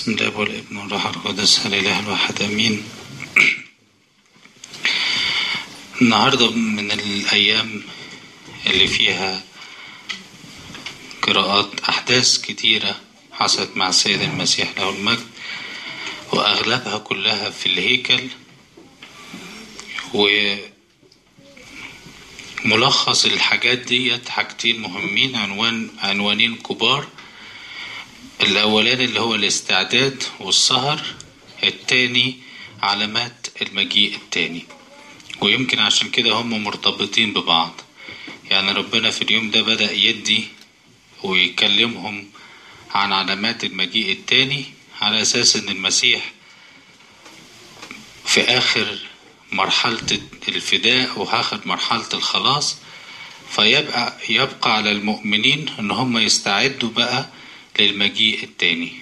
بسم الله والابن والروح القدس الاله الواحد امين النهارده من الايام اللي فيها قراءات احداث كتيره حصلت مع السيد المسيح له المجد واغلبها كلها في الهيكل وملخص الحاجات ديت حاجتين مهمين عنوان عنوانين كبار الأولاني اللي هو الاستعداد والسهر التاني علامات المجيء التاني ويمكن عشان كده هم مرتبطين ببعض يعني ربنا في اليوم ده بدأ يدي ويكلمهم عن علامات المجيء التاني على أساس إن المسيح في آخر مرحلة الفداء وآخر مرحلة الخلاص فيبقى يبقى على المؤمنين إن هم يستعدوا بقى للمجيء التاني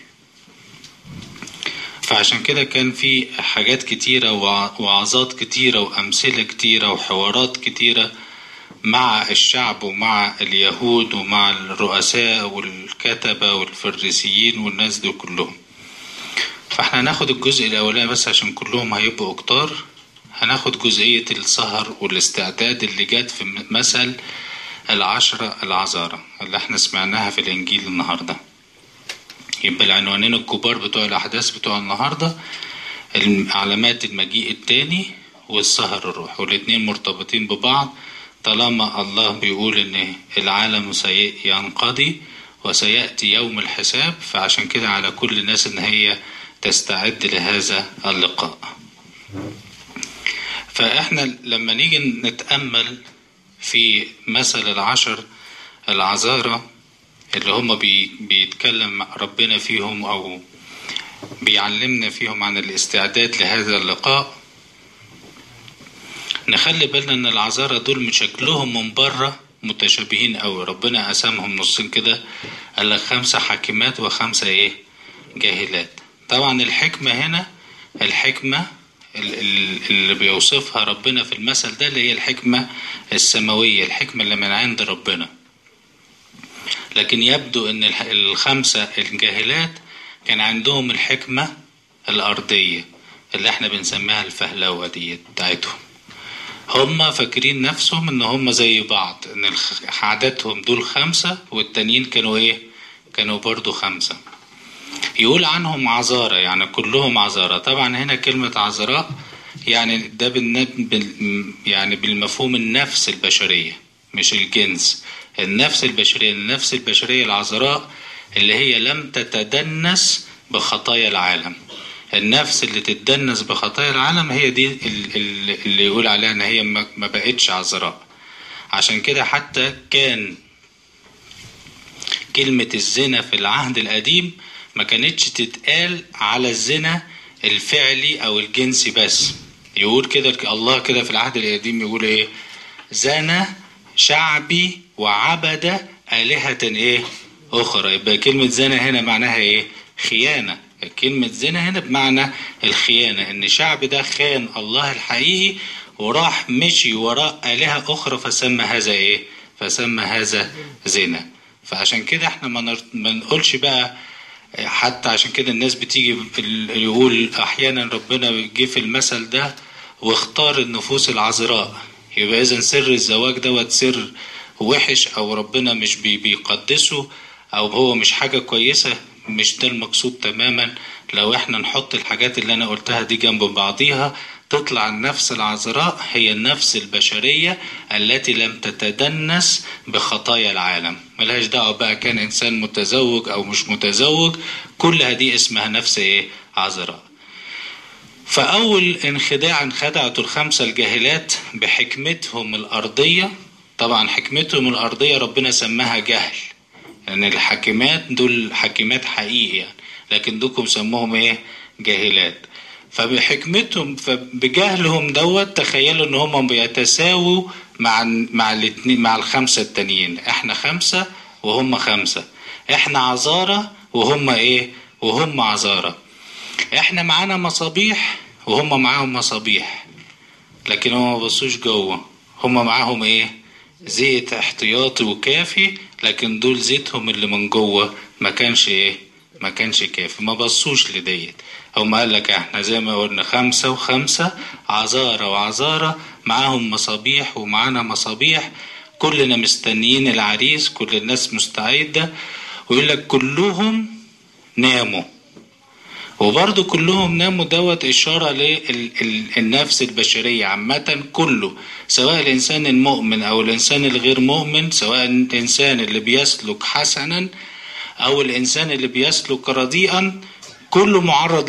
فعشان كده كان في حاجات كتيرة وعظات كتيرة وأمثلة كتيرة وحوارات كتيرة مع الشعب ومع اليهود ومع الرؤساء والكتبة والفريسيين والناس دول كلهم فاحنا هناخد الجزء الأولاني بس عشان كلهم هيبقوا كتار هناخد جزئية السهر والاستعداد اللي جت في مثل العشرة العذارة اللي احنا سمعناها في الإنجيل النهارده يبقى العنوانين الكبار بتوع الأحداث بتوع النهاردة علامات المجيء التاني والسهر الروح والاتنين مرتبطين ببعض طالما الله بيقول إن العالم سينقضي وسيأتي يوم الحساب فعشان كده على كل الناس إن هي تستعد لهذا اللقاء فإحنا لما نيجي نتأمل في مثل العشر العذارى اللي هم بي بيتكلم ربنا فيهم او بيعلمنا فيهم عن الاستعداد لهذا اللقاء نخلي بالنا ان العذارى دول شكلهم من بره متشابهين قوي ربنا قسمهم نصين كده قال لك خمسه حاكمات وخمسه ايه جاهلات طبعا الحكمه هنا الحكمه اللي بيوصفها ربنا في المثل ده اللي هي الحكمه السماويه الحكمه اللي من عند ربنا لكن يبدو ان الخمسة الجاهلات كان عندهم الحكمة الأرضية اللي احنا بنسميها الفهلوة دي بتاعتهم هم فاكرين نفسهم ان هم زي بعض ان عاداتهم دول خمسة والتانيين كانوا ايه كانوا برضو خمسة يقول عنهم عذارى يعني كلهم عذارى طبعا هنا كلمة عذراء يعني ده بال يعني بالمفهوم النفس البشرية مش الجنس النفس البشرية النفس البشرية العذراء اللي هي لم تتدنس بخطايا العالم النفس اللي تتدنس بخطايا العالم هي دي اللي يقول عليها ان هي ما بقتش عذراء عشان كده حتى كان كلمة الزنا في العهد القديم ما كانتش تتقال على الزنا الفعلي او الجنسي بس يقول كده الله كده في العهد القديم يقول ايه زنا شعبي وعبد آلهة إيه أخرى يبقى كلمة زنا هنا معناها إيه خيانة كلمة زنا هنا بمعنى الخيانة إن الشعب ده خان الله الحقيقي وراح مشي وراء آلهة أخرى فسمى هذا إيه فسمى هذا زنا فعشان كده احنا ما نقولش بقى حتى عشان كده الناس بتيجي يقول أحيانا ربنا جه في المثل ده واختار النفوس العذراء يبقى إذا سر الزواج دوت سر وحش او ربنا مش بي بيقدسه او هو مش حاجة كويسة مش ده المقصود تماما لو احنا نحط الحاجات اللي انا قلتها دي جنب بعضيها تطلع النفس العذراء هي النفس البشرية التي لم تتدنس بخطايا العالم ملهاش دعوة بقى كان انسان متزوج او مش متزوج كل هذه اسمها نفس ايه عذراء فاول انخداع انخدعت الخمسة الجاهلات بحكمتهم الارضية طبعا حكمتهم الأرضية ربنا سماها جهل يعني الحاكمات دول حاكمات حقيقي يعني لكن دوكم سموهم ايه جاهلات فبحكمتهم فبجهلهم دوت تخيلوا ان هم بيتساووا مع مع الاثنين مع الخمسه التانيين احنا خمسه وهم خمسه احنا عذارى وهم ايه وهم عذارى احنا معانا مصابيح وهم معاهم مصابيح لكن هم ما بصوش جوه هم معاهم ايه زيت احتياطي وكافي لكن دول زيتهم اللي من جوه ما كانش ايه ما كانش كافي ما بصوش لديت هم قال لك احنا زي ما قلنا خمسة وخمسة عذارة وعذارة معاهم مصابيح ومعانا مصابيح كلنا مستنيين العريس كل الناس مستعدة ويقول لك كلهم ناموا وبرضه كلهم ناموا دوت إشارة للنفس البشرية عامة كله سواء الإنسان المؤمن أو الإنسان الغير مؤمن سواء الإنسان اللي بيسلك حسنا أو الإنسان اللي بيسلك رديئا كله معرض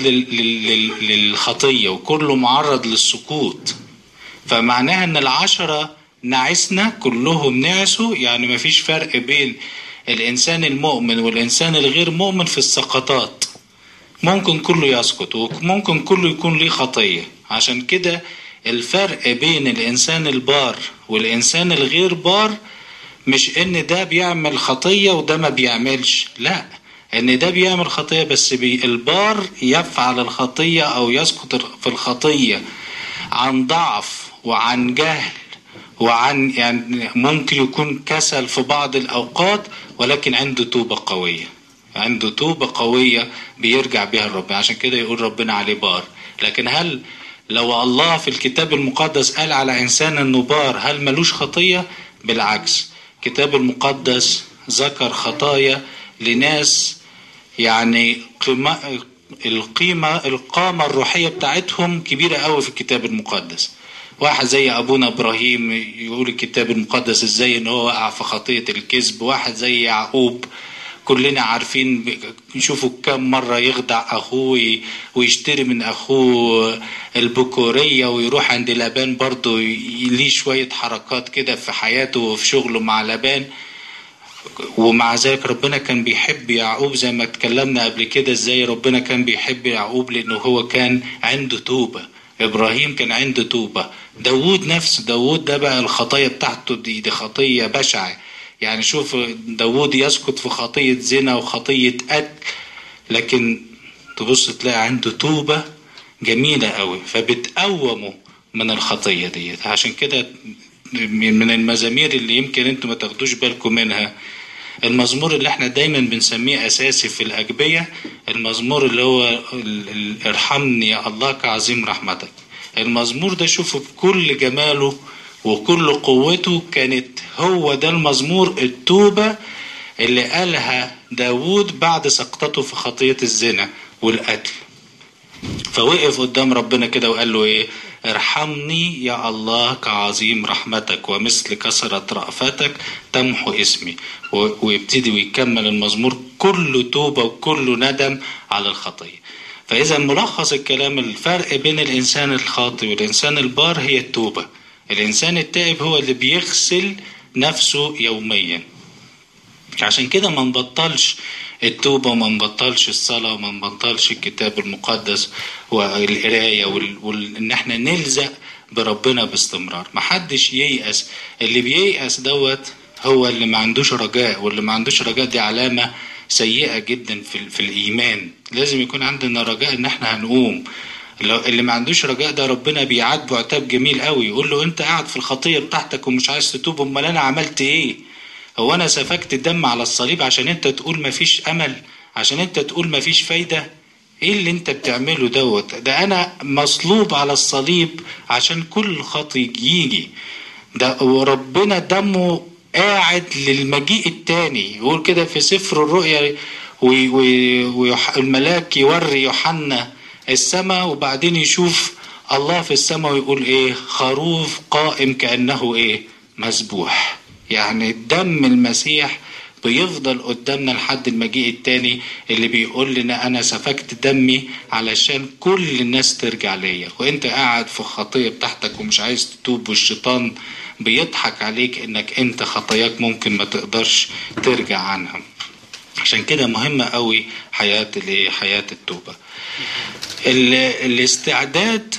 للخطية وكله معرض للسقوط فمعناها ان العشرة نعسنا كلهم نعسوا يعني مفيش فرق بين الانسان المؤمن والانسان الغير مؤمن في السقطات ممكن كله يسقط وممكن كله يكون ليه خطية عشان كده الفرق بين الانسان البار والانسان الغير بار مش ان ده بيعمل خطية وده ما بيعملش لا ان ده بيعمل خطية بس بي البار يفعل الخطية او يسقط في الخطية عن ضعف وعن جهل وعن يعني ممكن يكون كسل في بعض الاوقات ولكن عنده توبة قوية عنده توبة قوية بيرجع بها الرب عشان كده يقول ربنا عليه بار لكن هل لو الله في الكتاب المقدس قال على انسان انه بار هل ملوش خطية بالعكس الكتاب المقدس ذكر خطايا لناس يعني قيمة القيمة القامة الروحية بتاعتهم كبيرة قوي في الكتاب المقدس واحد زي ابونا ابراهيم يقول الكتاب المقدس ازاي ان هو وقع في خطية الكذب واحد زي يعقوب كلنا عارفين نشوفوا كم مرة يخدع أخوه ويشتري من أخوه البكورية ويروح عند لابان برضه ليه شوية حركات كده في حياته وفي شغله مع لابان ومع ذلك ربنا كان بيحب يعقوب زي ما اتكلمنا قبل كده ازاي ربنا كان بيحب يعقوب لانه هو كان عنده توبة ابراهيم كان عنده توبة داوود نفسه داوود ده بقى الخطايا بتاعته دي, دي خطية بشعة يعني شوف داوود يسقط في خطية زنا وخطية قتل لكن تبص تلاقي عنده توبة جميلة قوي فبتقومه من الخطية ديت عشان كده من المزامير اللي يمكن انتوا ما تاخدوش بالكم منها المزمور اللي احنا دايما بنسميه اساسي في الاجبيه المزمور اللي هو ارحمني يا الله كعظيم رحمتك المزمور ده شوفوا بكل جماله وكل قوته كانت هو ده المزمور التوبة اللي قالها داود بعد سقطته في خطية الزنا والقتل فوقف قدام ربنا كده وقال له ايه ارحمني يا الله كعظيم رحمتك ومثل كثرة رأفتك تمحو اسمي ويبتدي ويكمل المزمور كله توبة وكله ندم على الخطية فإذا ملخص الكلام الفرق بين الإنسان الخاطئ والإنسان البار هي التوبة الإنسان التائب هو اللي بيغسل نفسه يوميا عشان كده ما نبطلش التوبة وما نبطلش الصلاة وما نبطلش الكتاب المقدس والقراية وال... وال... ان احنا نلزق بربنا باستمرار محدش ييأس اللي بييأس دوت هو اللي ما عندوش رجاء واللي ما عندوش رجاء دي علامة سيئة جدا في, في الإيمان لازم يكون عندنا رجاء ان احنا هنقوم لو اللي ما عندوش رجاء ده ربنا بيعاتبه عتاب جميل قوي يقول له انت قاعد في الخطية بتاعتك ومش عايز تتوب امال انا عملت ايه هو انا سفكت الدم على الصليب عشان انت تقول مفيش امل عشان انت تقول مفيش فايدة ايه اللي انت بتعمله دوت ده انا مصلوب على الصليب عشان كل خطي يجي ده وربنا دمه قاعد للمجيء التاني يقول كده في سفر الرؤيا والملاك يوري يوحنا السماء وبعدين يشوف الله في السماء ويقول ايه خروف قائم كأنه ايه مسبوح يعني دم المسيح بيفضل قدامنا لحد المجيء التاني اللي بيقول لنا انا سفكت دمي علشان كل الناس ترجع ليا وانت قاعد في الخطيه بتاعتك ومش عايز تتوب والشيطان بيضحك عليك انك انت خطاياك ممكن ما تقدرش ترجع عنها عشان كده مهمة قوي حياة الايه حياة التوبة الاستعداد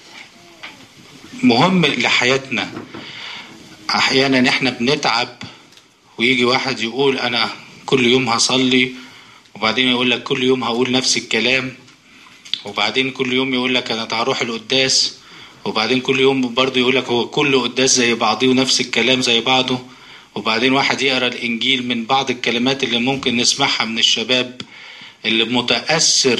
مهم لحياتنا احيانا احنا بنتعب ويجي واحد يقول انا كل يوم هصلي وبعدين يقول لك كل يوم هقول نفس الكلام وبعدين كل يوم يقول لك انا هروح القداس وبعدين كل يوم برضه يقول لك هو كل قداس زي بعضيه ونفس الكلام زي بعضه وبعدين واحد يقرا الانجيل من بعض الكلمات اللي ممكن نسمعها من الشباب اللي متأثر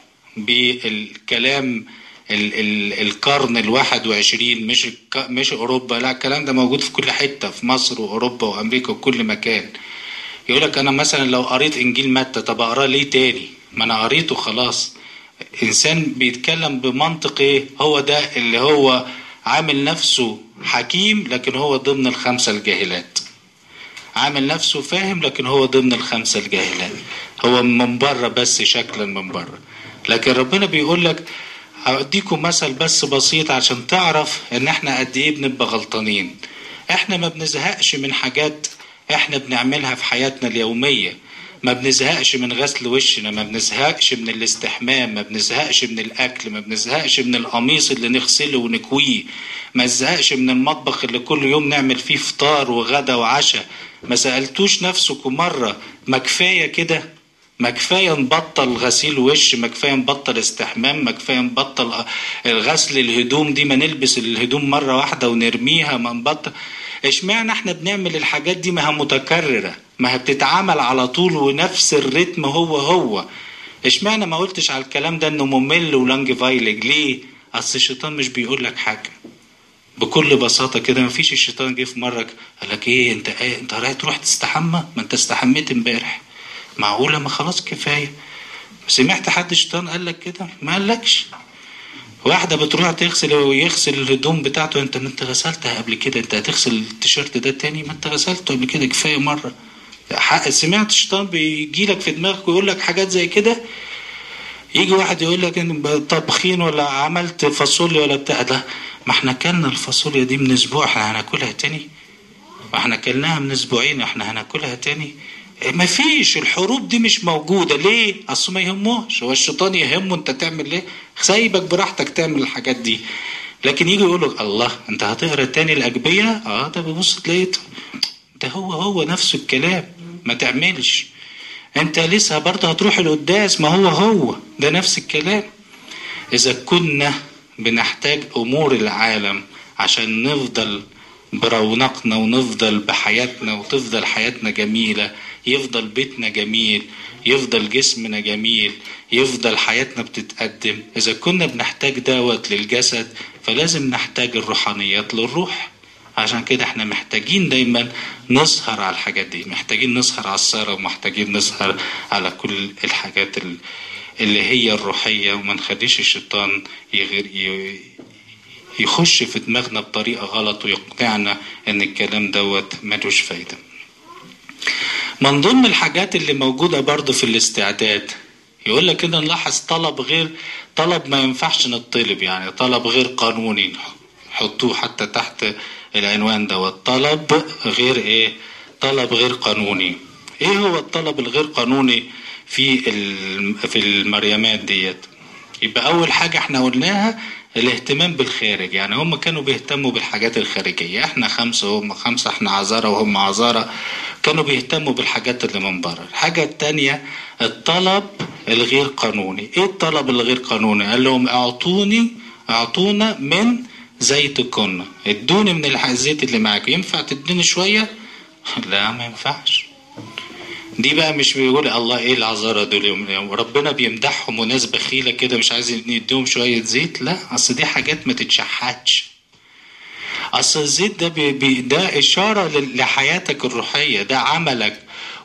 بالكلام ال ال القرن الواحد وعشرين مش مش أوروبا لا الكلام ده موجود في كل حتة في مصر وأوروبا وأمريكا وكل مكان يقول لك أنا مثلا لو قريت إنجيل متى طب أقراه ليه تاني ما أنا قريته خلاص إنسان بيتكلم بمنطق إيه هو ده اللي هو عامل نفسه حكيم لكن هو ضمن الخمسة الجاهلات عامل نفسه فاهم لكن هو ضمن الخمسة الجاهلات هو من بره بس شكلا من بره لكن ربنا بيقول لك هديكم مثل بس بسيط عشان تعرف ان احنا قد ايه بنبقى غلطانين احنا ما بنزهقش من حاجات احنا بنعملها في حياتنا اليومية ما بنزهقش من غسل وشنا ما بنزهقش من الاستحمام ما بنزهقش من الاكل ما بنزهقش من القميص اللي نغسله ونكويه ما نزهقش من المطبخ اللي كل يوم نعمل فيه فطار وغدا وعشاء ما سألتوش نفسكم مرة ما كفاية كده ما كفايه نبطل غسيل وش ما كفايه نبطل استحمام ما كفايه نبطل غسل الهدوم دي ما نلبس الهدوم مره واحده ونرميها ما نبطل اشمعنى احنا بنعمل الحاجات دي ما هي متكرره ما هي بتتعمل على طول ونفس الريتم هو هو اشمعنى ما قلتش على الكلام ده انه ممل ولانج فايلج ليه اصل الشيطان مش بيقول لك حاجه بكل بساطه كده ما فيش الشيطان جه في مره قال لك ايه انت ايه انت رايح تروح تستحمى ما انت استحميت امبارح معقولة ما خلاص كفاية سمعت حد شيطان قال لك كده ما قالكش واحدة بتروح تغسل ويغسل الهدوم بتاعته انت ما انت غسلتها قبل كده انت هتغسل التيشيرت ده تاني ما انت غسلته قبل كده كفاية مرة سمعت شيطان بيجي لك في دماغك ويقول لك حاجات زي كده يجي واحد يقول لك ان طبخين ولا عملت فاصوليا ولا بتاع ده ما احنا كلنا الفاصوليا دي من اسبوع احنا هناكلها تاني واحنا كلناها من اسبوعين احنا هناكلها تاني ما فيش الحروب دي مش موجودة ليه اصل ما يهموش هو الشيطان يهمه انت تعمل ايه سايبك براحتك تعمل الحاجات دي لكن يجي يقول لك الله انت هتقرا تاني الاجبيه اه ده ببص تلاقيته ده هو هو نفس الكلام ما تعملش انت لسه برضه هتروح القداس ما هو هو ده نفس الكلام اذا كنا بنحتاج امور العالم عشان نفضل برونقنا ونفضل بحياتنا وتفضل حياتنا جميله يفضل بيتنا جميل يفضل جسمنا جميل يفضل حياتنا بتتقدم إذا كنا بنحتاج دوت للجسد فلازم نحتاج الروحانيات للروح عشان كده احنا محتاجين دايما نسهر على الحاجات دي محتاجين نسهر على السهرة ومحتاجين نسهر على كل الحاجات اللي هي الروحية وما نخليش الشيطان يغير يخش في دماغنا بطريقة غلط ويقنعنا ان الكلام دوت ملوش فايدة من ضمن الحاجات اللي موجودة برضو في الاستعداد يقول لك كده نلاحظ طلب غير طلب ما ينفعش نطلب يعني طلب غير قانوني حطوه حتى تحت العنوان دوت طلب غير ايه طلب غير قانوني ايه هو الطلب الغير قانوني في في المريمات ديت يبقى اول حاجه احنا قلناها الاهتمام بالخارج يعني هم كانوا بيهتموا بالحاجات الخارجية احنا خمسة وهم خمسة احنا عذارة وهم عذارة كانوا بيهتموا بالحاجات اللي من بره الحاجة التانية الطلب الغير قانوني ايه الطلب الغير قانوني قال لهم اعطوني اعطونا من زيتكن ادوني من الزيت اللي معاك ينفع تديني شوية لا ما ينفعش دي بقى مش بيقول الله ايه العذارى دول ربنا بيمدحهم وناس بخيله كده مش عايز يديهم شويه زيت لا اصل دي حاجات ما تتشحتش اصل الزيت ده بي بي ده اشاره لحياتك الروحيه ده عملك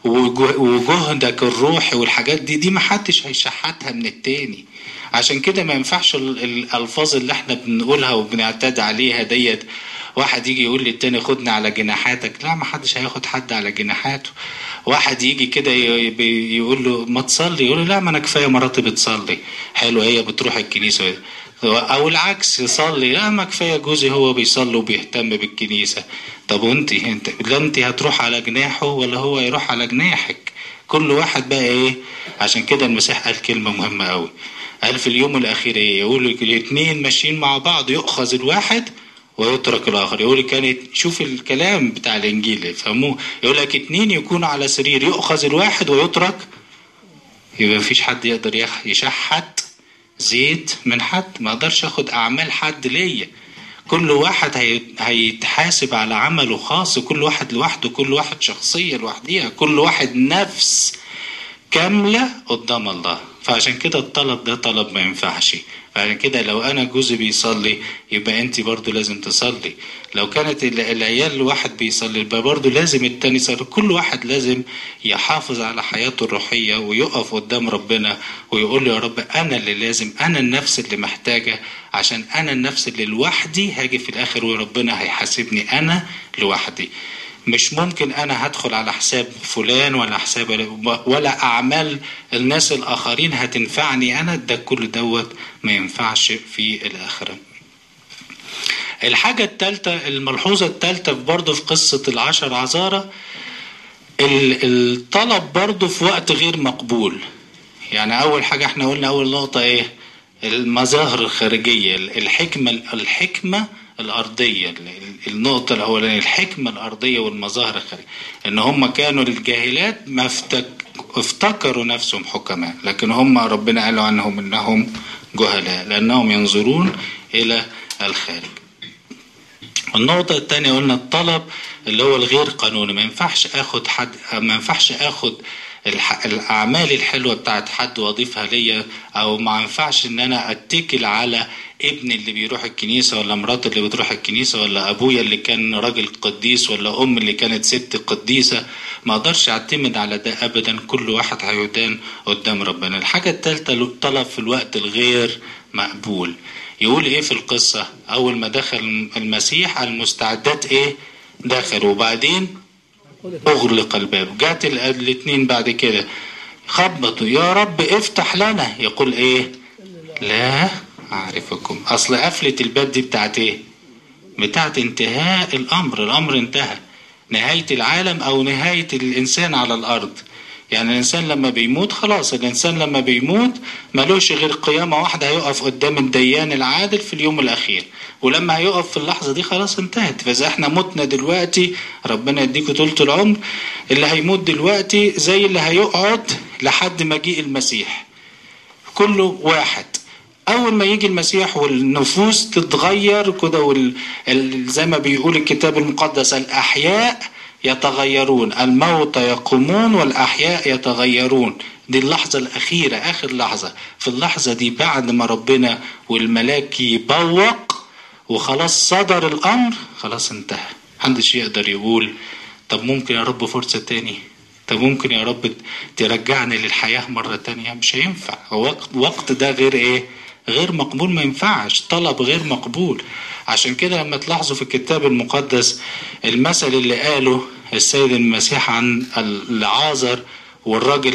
وجهدك الروحي والحاجات دي دي ما حدش هيشحتها من التاني عشان كده ما ينفعش الالفاظ اللي احنا بنقولها وبنعتاد عليها ديت واحد يجي يقول لي التاني خدني على جناحاتك لا ما حدش هياخد حد على جناحاته واحد يجي كده يقول له ما تصلي يقول له لا ما انا كفايه مراتي بتصلي حلو هي بتروح الكنيسه او العكس يصلي لا ما كفايه جوزي هو بيصلي وبيهتم بالكنيسه طب وانت انت لا انت هتروح على جناحه ولا هو يروح على جناحك كل واحد بقى ايه عشان كده المسيح قال كلمه مهمه قوي قال في اليوم الاخير ايه يقول الاثنين ماشيين مع بعض يؤخذ الواحد ويترك الاخر يقول كانت شوف الكلام بتاع الانجيل يفهموه يقول لك اتنين يكونوا على سرير يؤخذ الواحد ويترك يبقى مفيش حد يقدر يشحت زيت من حد ما اقدرش اخد اعمال حد ليا كل واحد هيتحاسب على عمله خاص كل واحد لوحده كل واحد شخصية لوحديها كل واحد نفس كاملة قدام الله فعشان كده الطلب ده طلب ما ينفعش فعشان كده لو انا جوزي بيصلي يبقى انت برضو لازم تصلي لو كانت العيال واحد بيصلي يبقى برضو لازم التاني يصلي كل واحد لازم يحافظ على حياته الروحية ويقف قدام ربنا ويقول له يا رب انا اللي لازم انا النفس اللي محتاجة عشان انا النفس اللي لوحدي هاجي في الاخر وربنا هيحاسبني انا لوحدي مش ممكن انا هدخل على حساب فلان ولا حساب ولا اعمال الناس الاخرين هتنفعني انا ده كل دوت ما ينفعش في الاخره الحاجة الثالثة الملحوظة الثالثة برضه في قصة العشر عذارة الطلب برضه في وقت غير مقبول يعني أول حاجة احنا قلنا أول نقطة إيه المظاهر الخارجية الحكمة الحكمة الأرضية النقطة الأولانية الحكمة الأرضية والمظاهر الخارجية إن هم كانوا الجاهلات ما افتك افتكروا نفسهم حكماء لكن هم ربنا قالوا عنهم إنهم جهلاء لأنهم ينظرون إلى الخارج النقطة الثانية قلنا الطلب اللي هو الغير قانوني ما ينفعش اخد حد ما ينفعش اخد الاعمال الحلوه بتاعت حد واضيفها ليا او ما ينفعش ان انا اتكل على ابني اللي بيروح الكنيسه ولا مراتي اللي بتروح الكنيسه ولا ابويا اللي كان راجل قديس ولا ام اللي كانت ست قديسه ما اقدرش اعتمد على ده ابدا كل واحد هيدان قدام ربنا الحاجه الثالثه طلب في الوقت الغير مقبول يقول ايه في القصه اول ما دخل المسيح المستعدات ايه دخل وبعدين اغلق الباب جات الاثنين بعد كده خبطوا يا رب افتح لنا يقول ايه لا اعرفكم اصل قفله الباب دي بتاعت ايه بتاعت انتهاء الامر الامر انتهى نهايه العالم او نهايه الانسان على الارض يعني الانسان لما بيموت خلاص الانسان لما بيموت ملوش غير قيامه واحده هيقف قدام الديان العادل في اليوم الاخير ولما هيقف في اللحظه دي خلاص انتهت فاذا احنا متنا دلوقتي ربنا يديكوا طولة العمر اللي هيموت دلوقتي زي اللي هيقعد لحد مجيء المسيح كله واحد اول ما يجي المسيح والنفوس تتغير كده وال... زي ما بيقول الكتاب المقدس الاحياء يتغيرون الموتى يقومون والأحياء يتغيرون دي اللحظة الأخيرة آخر لحظة في اللحظة دي بعد ما ربنا والملاك يبوق وخلاص صدر الأمر خلاص انتهى محدش يقدر يقول طب ممكن يا رب فرصة تاني طب ممكن يا رب ترجعني للحياة مرة تانية مش هينفع وقت, وقت ده غير ايه غير مقبول ما ينفعش طلب غير مقبول عشان كده لما تلاحظوا في الكتاب المقدس المثل اللي قاله السيد المسيح عن العازر والراجل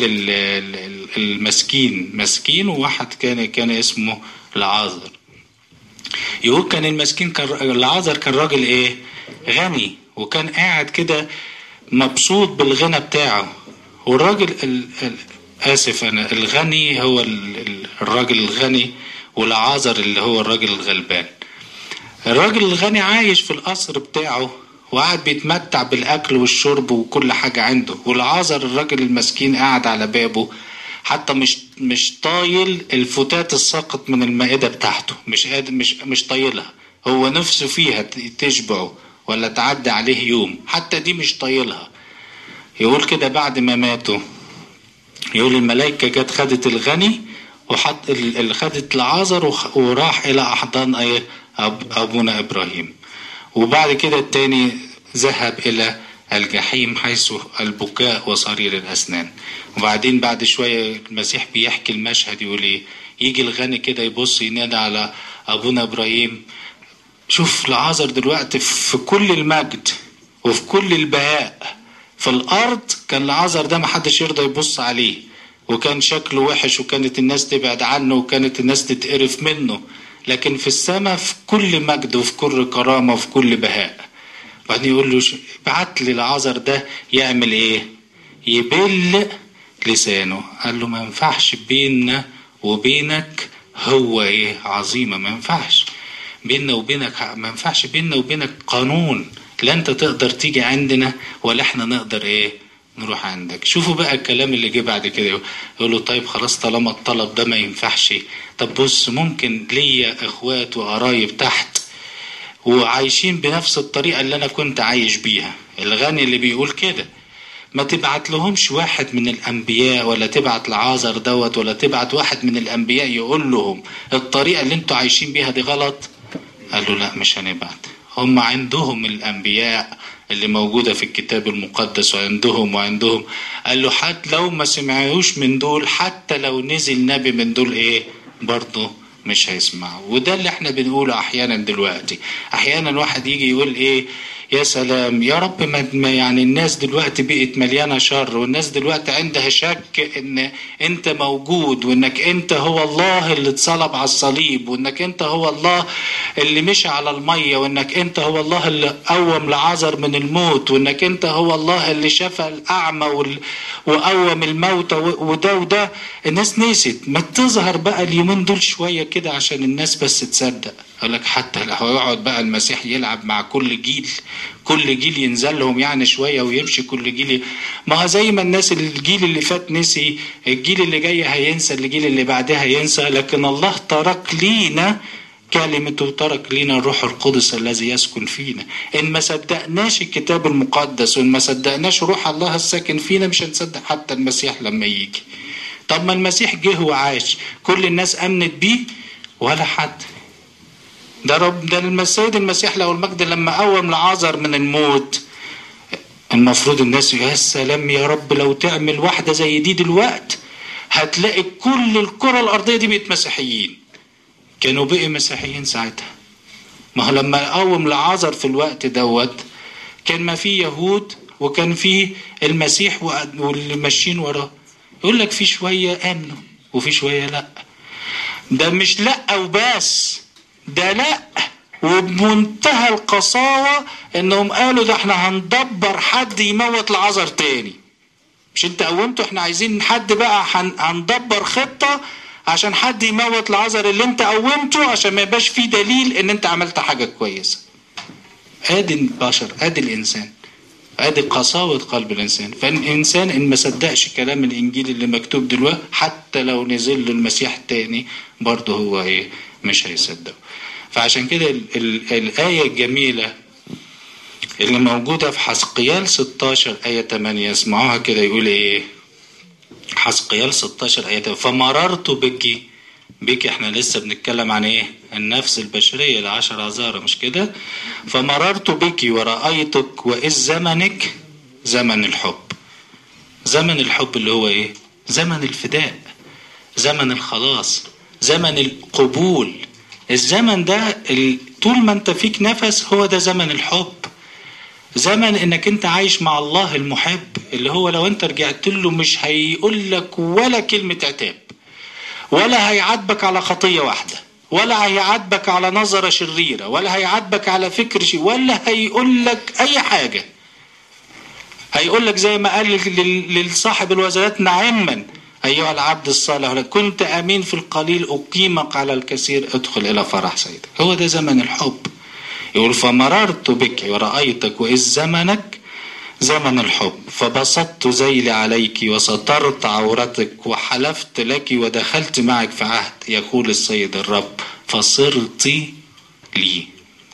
المسكين مسكين وواحد كان كان اسمه العازر يقول كان المسكين كان العازر كان راجل ايه غني وكان قاعد كده مبسوط بالغنى بتاعه والراجل ال ال اسف انا الغني هو الراجل الغني والعازر اللي هو الراجل الغلبان الراجل الغني عايش في القصر بتاعه وقاعد بيتمتع بالاكل والشرب وكل حاجه عنده والعازر الراجل المسكين قاعد على بابه حتى مش مش طايل الفتات الساقط من المائده بتاعته مش قادر مش مش طايلها هو نفسه فيها تشبعه ولا تعدي عليه يوم حتى دي مش طايلها يقول كده بعد ما ماتوا يقول الملائكة جت خدت الغني وحط اللي خدت العازر وراح إلى أحضان إيه أبونا إبراهيم وبعد كده التاني ذهب إلى الجحيم حيث البكاء وصرير الأسنان وبعدين بعد شوية المسيح بيحكي المشهد يقول إيه يجي الغني كده يبص ينادى على أبونا إبراهيم شوف العازر دلوقتي في كل المجد وفي كل البهاء في الأرض كان العازر ده محدش يرضى يبص عليه وكان شكله وحش وكانت الناس تبعد عنه وكانت الناس تتقرف منه لكن في السماء في كل مجد وفي كل كرامة وفي كل بهاء بعدين يقول له بعت لي العذر ده يعمل ايه يبل لسانه قال له ما ينفعش بيننا وبينك هو ايه عظيمة ما ينفعش بيننا وبينك ما ينفعش بيننا وبينك قانون لا انت تقدر تيجي عندنا ولا احنا نقدر ايه نروح عندك شوفوا بقى الكلام اللي جه بعد كده يقول له طيب خلاص طالما الطلب ده ما ينفعش طب بص ممكن ليا اخوات وقرايب تحت وعايشين بنفس الطريقة اللي انا كنت عايش بيها الغني اللي بيقول كده ما تبعت لهمش واحد من الانبياء ولا تبعت لعازر دوت ولا تبعت واحد من الانبياء يقول لهم الطريقه اللي انتوا عايشين بيها دي غلط قالوا لا مش هنبعت هم عندهم الانبياء اللي موجوده في الكتاب المقدس وعندهم وعندهم قال له حتى لو ما سمعوش من دول حتى لو نزل نبي من دول ايه برضه مش هيسمعوا وده اللي احنا بنقوله احيانا دلوقتي احيانا واحد يجي يقول ايه يا سلام يا رب ما يعني الناس دلوقتي بقت مليانة شر والناس دلوقتي عندها شك ان انت موجود وانك انت هو الله اللي اتصلب على الصليب وانك انت هو الله اللي مشى على المية وانك انت هو الله اللي قوم لعازر من الموت وانك انت هو الله اللي شفى الاعمى وال... وقوم الموتى وده وده الناس نسيت ما تظهر بقى اليومين دول شوية كده عشان الناس بس تصدق اقول لك حتى لو يقعد بقى المسيح يلعب مع كل جيل كل جيل ينزل لهم يعني شويه ويمشي كل جيل ما هو زي ما الناس الجيل اللي فات نسي الجيل اللي جاي هينسى الجيل اللي بعدها ينسى لكن الله ترك لينا كلمته ترك لنا الروح القدس الذي يسكن فينا ان ما صدقناش الكتاب المقدس وان ما صدقناش روح الله الساكن فينا مش هنصدق حتى المسيح لما يجي طب ما المسيح جه وعاش كل الناس امنت بيه ولا حد ده رب ده السيد المسيح له المجد لما قوم لعازر من الموت المفروض الناس يا سلام يا رب لو تعمل واحده زي دي دلوقت هتلاقي كل الكره الارضيه دي بقت مسيحيين كانوا بقي مسيحيين ساعتها ما هو لما قوم لعازر في الوقت دوت كان ما في يهود وكان في المسيح واللي ماشيين وراه يقول لك في شويه امنوا وفي شويه لا ده مش لا وبس ده لا وبمنتهى القساوة انهم قالوا ده احنا هندبر حد يموت العذر تاني مش انت قومته احنا عايزين حد بقى هندبر خطة عشان حد يموت العذر اللي انت قومته عشان ما يبقاش فيه دليل ان انت عملت حاجة كويسة ادي البشر ادي الانسان ادي قساوة قلب الانسان فالانسان ان ما صدقش كلام الانجيل اللي مكتوب دلوقتي حتى لو نزل له المسيح تاني برضه هو ايه مش هيصدقه فعشان كده ال ال الآية الجميلة اللي موجودة في حسقيال 16 آية 8 اسمعوها كده يقول إيه حسقيال 16 آية 8 فمررت بك بك احنا لسه بنتكلم عن ايه النفس البشرية العشر عذارة مش كده فمررت بك ورأيتك وإذ زمنك زمن الحب زمن الحب اللي هو ايه زمن الفداء زمن الخلاص زمن القبول الزمن ده طول ما انت فيك نفس هو ده زمن الحب زمن انك انت عايش مع الله المحب اللي هو لو انت رجعت له مش هيقول لك ولا كلمة عتاب ولا هيعاتبك على خطية واحدة ولا هيعاتبك على نظرة شريرة ولا هيعاتبك على فكر شيء ولا هيقول لك اي حاجة هيقول لك زي ما قال للصاحب الوزارات نعما أيها العبد الصالح كنت أمين في القليل أقيمك على الكثير ادخل إلى فرح سيدك هو ده زمن الحب يقول فمررت بك ورأيتك وإذ زمنك زمن الحب فبسطت ذيلي عليك وسترت عورتك وحلفت لك ودخلت معك في عهد يقول السيد الرب فصرت لي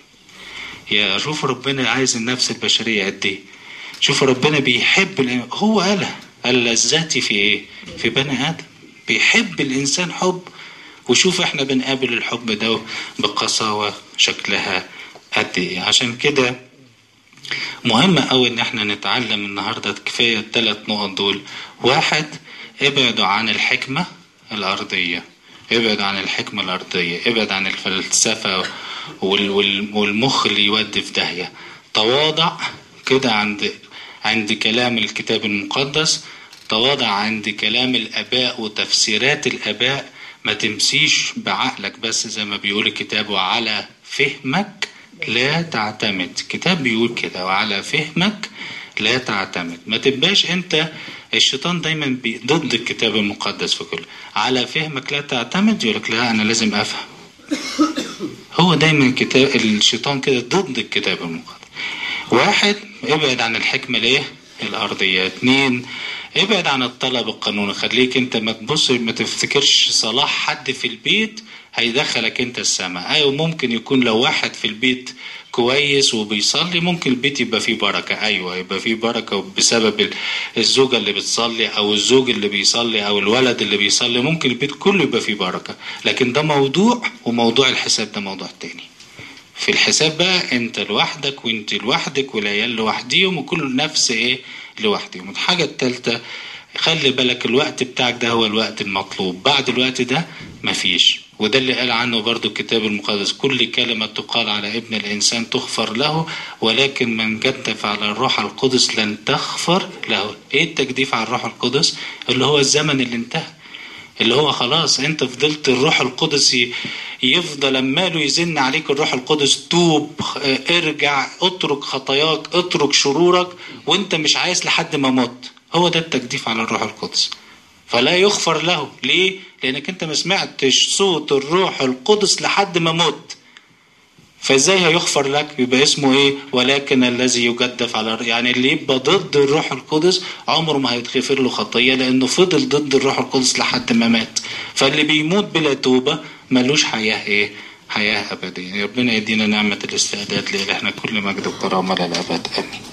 يا شوف ربنا عايز النفس البشرية قد ايه شوف ربنا بيحب هو قالها اللذات في ايه في بني ادم بيحب الانسان حب وشوف احنا بنقابل الحب ده بقساوة شكلها قد ايه عشان كده مهم قوي ان احنا نتعلم النهاردة كفاية الثلاث نقط دول واحد ابعدوا عن الحكمة الارضية ابعد عن الحكمة الارضية ابعد عن الفلسفة والمخ اللي يودي في داهية تواضع كده عند عند كلام الكتاب المقدس تواضع عند كلام الآباء وتفسيرات الآباء ما تمسيش بعقلك بس زي ما بيقول الكتاب وعلى فهمك لا تعتمد الكتاب بيقول كده وعلى فهمك لا تعتمد ما تبقاش انت الشيطان دايما ضد الكتاب المقدس في كله على فهمك لا تعتمد يقول لك لا انا لازم افهم هو دايما الكتاب الشيطان كده ضد الكتاب المقدس واحد ابعد عن الحكمة ليه الأرضية اتنين ابعد عن الطلب القانوني خليك انت ما تبص ما تفتكرش صلاح حد في البيت هيدخلك انت السماء ايوه ممكن يكون لو واحد في البيت كويس وبيصلي ممكن البيت يبقى فيه بركة أيوة يبقى فيه بركة بسبب الزوجة اللي بتصلي أو الزوج اللي بيصلي أو الولد اللي بيصلي ممكن البيت كله يبقى فيه بركة لكن ده موضوع وموضوع الحساب ده موضوع تاني في الحساب بقى انت لوحدك وانت لوحدك والعيال لوحديهم وكل نفس ايه لوحدهم الحاجة التالتة خلي بالك الوقت بتاعك ده هو الوقت المطلوب بعد الوقت ده مفيش وده اللي قال عنه برضو الكتاب المقدس كل كلمة تقال على ابن الإنسان تغفر له ولكن من جدف على الروح القدس لن تغفر له ايه التجديف على الروح القدس اللي هو الزمن اللي انتهى اللي هو خلاص انت فضلت الروح القدس يفضل ماله يزن عليك الروح القدس توب ارجع اترك خطاياك اترك شرورك وانت مش عايز لحد ما مت هو ده التجديف على الروح القدس فلا يغفر له ليه لانك انت ما سمعتش صوت الروح القدس لحد ما مت فازاي هيغفر لك يبقى اسمه ايه ولكن الذي يجدف على يعني اللي يبقى ضد الروح القدس عمره ما هيتغفر له خطيه لانه فضل ضد الروح القدس لحد ما مات فاللي بيموت بلا توبه ملوش حياه ايه حياه ابديه ربنا يدينا نعمه الاستعداد لإلهنا كل مجد وكرامه للابد امين